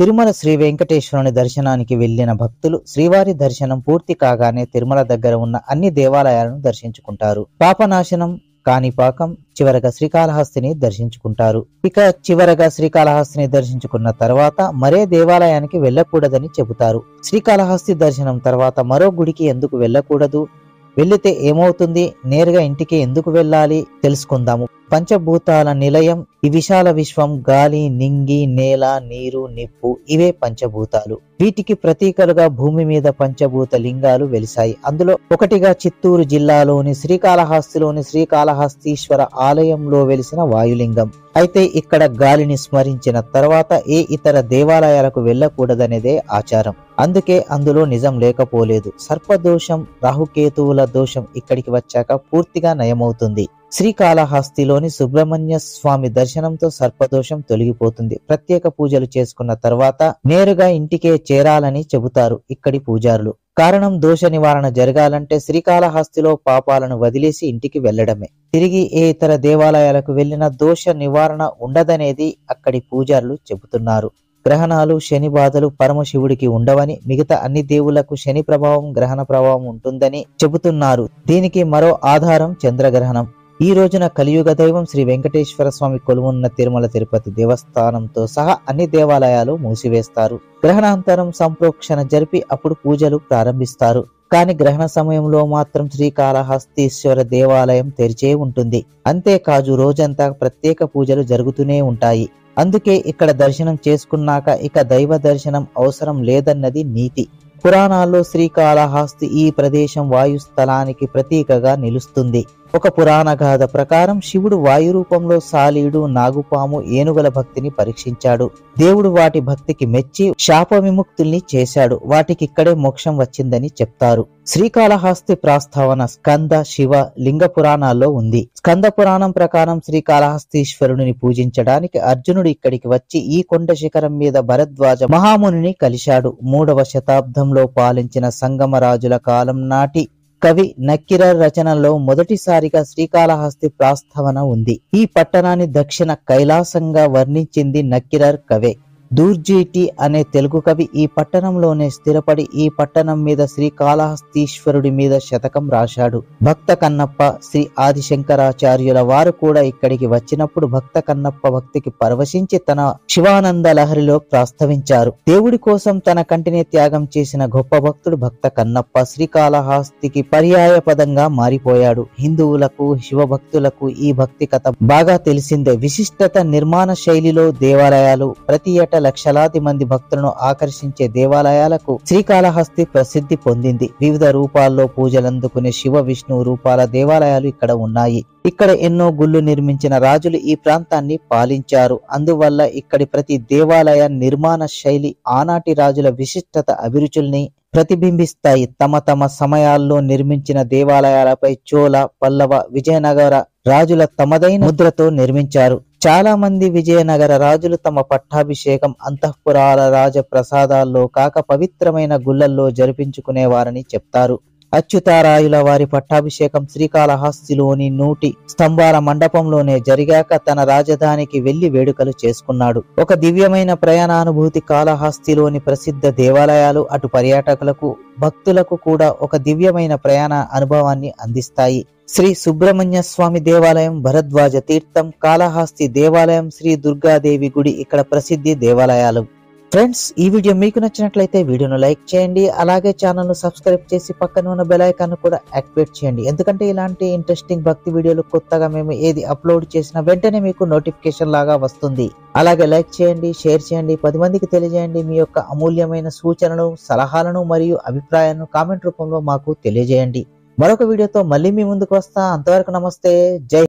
తిరుమల శ్రీ వెంకటేశ్వరుని దర్శనానికి వెళ్లిన భక్తులు శ్రీవారి దర్శనం పూర్తి కాగానే తిరుమల దగ్గర ఉన్న అన్ని దేవాలయాలను దర్శించుకుంటారు పాపనాశనం కాణిపాకం చివరగా శ్రీకాళహస్తిని దర్శించుకుంటారు ఇక చివరగా శ్రీకాళహస్తిని దర్శించుకున్న తర్వాత మరే దేవాలయానికి వెళ్ళకూడదని చెబుతారు శ్రీకాళహస్తి దర్శనం తర్వాత మరో గుడికి ఎందుకు వెళ్ళకూడదు వెళ్లితే ఏమవుతుంది నేరుగా ఇంటికి ఎందుకు వెళ్ళాలి తెలుసుకుందాము పంచభూతాల నిలయం ఈ విశాల విశ్వం గాలి నింగి నేల నీరు నిప్పు ఇవే పంచభూతాలు వీటికి ప్రతీకలుగా భూమి మీద పంచభూత లింగాలు వెలిశాయి అందులో ఒకటిగా చిత్తూరు జిల్లాలోని శ్రీకాళహస్తిలోని శ్రీకాళహస్తీశ్వర ఆలయంలో వెలిసిన వాయులింగం అయితే ఇక్కడ గాలిని స్మరించిన తర్వాత ఏ ఇతర దేవాలయాలకు వెళ్ళకూడదనేదే ఆచారం అందుకే అందులో నిజం లేకపోలేదు సర్పదోషం రాహుకేతువుల దోషం ఇక్కడికి వచ్చాక పూర్తిగా నయమవుతుంది శ్రీకాళహస్తిలోని సుబ్రహ్మణ్య స్వామి దర్శనంతో సర్పదోషం తొలగిపోతుంది ప్రత్యేక పూజలు చేసుకున్న తర్వాత నేరుగా ఇంటికే చేరాలని చెబుతారు ఇక్కడి పూజారులు కారణం దోష నివారణ జరగాలంటే శ్రీకాళహస్తిలో పాపాలను వదిలేసి ఇంటికి వెళ్లడమే తిరిగి ఏ ఇతర దేవాలయాలకు వెళ్లిన దోష నివారణ ఉండదనేది అక్కడి పూజారులు చెబుతున్నారు గ్రహణాలు శని బాధలు పరమశివుడికి ఉండవని మిగతా అన్ని దేవుళ్లకు శని ప్రభావం గ్రహణ ప్రభావం ఉంటుందని చెబుతున్నారు దీనికి మరో ఆధారం చంద్రగ్రహణం ఈ రోజున కలియుగ దైవం శ్రీ వెంకటేశ్వర స్వామి కొలువున్న తిరుమల తిరుపతి దేవస్థానంతో సహా అన్ని దేవాలయాలు మూసివేస్తారు గ్రహణాంతరం సంప్రోక్షణ జరిపి అప్పుడు పూజలు ప్రారంభిస్తారు కానీ గ్రహణ సమయంలో మాత్రం శ్రీకాళహస్తీశ్వర దేవాలయం తెరిచే ఉంటుంది అంతేకాదు రోజంతా ప్రత్యేక పూజలు జరుగుతూనే ఉంటాయి అందుకే ఇక్కడ దర్శనం చేసుకున్నాక ఇక దైవ దర్శనం అవసరం లేదన్నది నీతి పురాణాల్లో శ్రీకాళహస్తి ఈ ప్రదేశం వాయుస్థలానికి ప్రతీకగా నిలుస్తుంది ఒక పురాణ గాథ ప్రకారం శివుడు వాయు రూపంలో సాలీడు నాగుపాము ఏనుగుల భక్తిని పరీక్షించాడు దేవుడు వాటి భక్తికి మెచ్చి శాప విముక్తుల్ని చేశాడు వాటికి ఇక్కడే మోక్షం వచ్చిందని చెప్తారు శ్రీకాళహస్తి ప్రాస్తావన స్కంద శివ లింగ పురాణాల్లో ఉంది స్కంద పురాణం ప్రకారం శ్రీకాళహస్తీశ్వరుడిని పూజించడానికి అర్జునుడు ఇక్కడికి వచ్చి ఈ కొండ శిఖరం మీద భరద్వాజ మహామునిని కలిశాడు మూడవ శతాబ్దంలో పాలించిన సంగమరాజుల కాలం నాటి కవి నక్కిరర్ రచనలో మొదటిసారిగా శ్రీకాళహస్తి ప్రాస్తావన ఉంది ఈ పట్టణాన్ని దక్షిణ కైలాసంగా వర్ణించింది నక్కిరర్ కవే దూర్జీటి అనే తెలుగు కవి ఈ పట్టణంలోనే స్థిరపడి ఈ పట్టణం మీద శ్రీకాళహస్తీశ్వరుడి మీద శతకం రాశాడు భక్త కన్నప్ప శ్రీ ఆదిశంకరాచార్యుల వారు కూడా ఇక్కడికి వచ్చినప్పుడు భక్త కన్నప్ప భక్తికి పరవశించి తన శివానంద లహరిలో ప్రాస్తవించారు దేవుడి కోసం తన కంటిని త్యాగం చేసిన గొప్ప భక్తుడు భక్త కన్నప్ప శ్రీకాళహస్తికి పర్యాయ పదంగా మారిపోయాడు హిందువులకు శివభక్తులకు ఈ భక్తి కథ బాగా తెలిసిందే విశిష్టత నిర్మాణ శైలిలో దేవాలయాలు ప్రతి ఏటా లక్షలాది మంది భక్తులను ఆకర్షించే దేవాలయాలకు శ్రీకాళహస్తి ప్రసిద్ధి పొందింది వివిధ రూపాల్లో పూజలందుకునే శివ విష్ణు రూపాల దేవాలయాలు ఇక్కడ ఉన్నాయి ఇక్కడ ఎన్నో గుళ్ళు నిర్మించిన రాజులు ఈ ప్రాంతాన్ని పాలించారు అందువల్ల ఇక్కడి ప్రతి దేవాలయ నిర్మాణ శైలి ఆనాటి రాజుల విశిష్టత అభిరుచుల్ని ప్రతిబింబిస్తాయి తమ తమ సమయాల్లో నిర్మించిన దేవాలయాలపై చోళ పల్లవ విజయనగర రాజుల తమదైన ముద్రతో నిర్మించారు చాలా మంది విజయనగర రాజులు తమ పట్టాభిషేకం అంతఃపురాల రాజ ప్రసాదాల్లో కాక పవిత్రమైన గుళ్ళల్లో జరిపించుకునేవారని చెప్తారు అచ్యుతారాయుల వారి పట్టాభిషేకం శ్రీకాళహస్తిలోని నూటి స్తంభాల మండపంలోనే జరిగాక తన రాజధానికి వెళ్లి వేడుకలు చేసుకున్నాడు ఒక దివ్యమైన ప్రయాణానుభూతి కాళహస్తిలోని ప్రసిద్ధ దేవాలయాలు అటు పర్యాటకులకు భక్తులకు కూడా ఒక దివ్యమైన ప్రయాణ అనుభవాన్ని అందిస్తాయి శ్రీ సుబ్రహ్మణ్య స్వామి దేవాలయం భరద్వాజ తీర్థం కాళహస్తి దేవాలయం శ్రీ దుర్గాదేవి గుడి ఇక్కడ ప్రసిద్ధి దేవాలయాలు ఫ్రెండ్స్ ఈ వీడియో మీకు నచ్చినట్లయితే వీడియోను లైక్ చేయండి అలాగే ఛానల్ ను సబ్స్క్రైబ్ చేసి పక్కన ఉన్న బెల్ ఐకాన్ కూడా యాక్టివేట్ చేయండి ఎందుకంటే ఇలాంటి ఇంట్రెస్టింగ్ భక్తి వీడియోలు కొత్తగా మేము ఏది అప్లోడ్ చేసిన వెంటనే మీకు నోటిఫికేషన్ లాగా వస్తుంది అలాగే లైక్ చేయండి షేర్ చేయండి పది మందికి తెలియజేయండి మీ యొక్క అమూల్యమైన సూచనలు సలహాలను మరియు అభిప్రాయాలను కామెంట్ రూపంలో మాకు తెలియజేయండి మరొక వీడియోతో మళ్ళీ మీ ముందుకు వస్తా అంతవరకు నమస్తే జై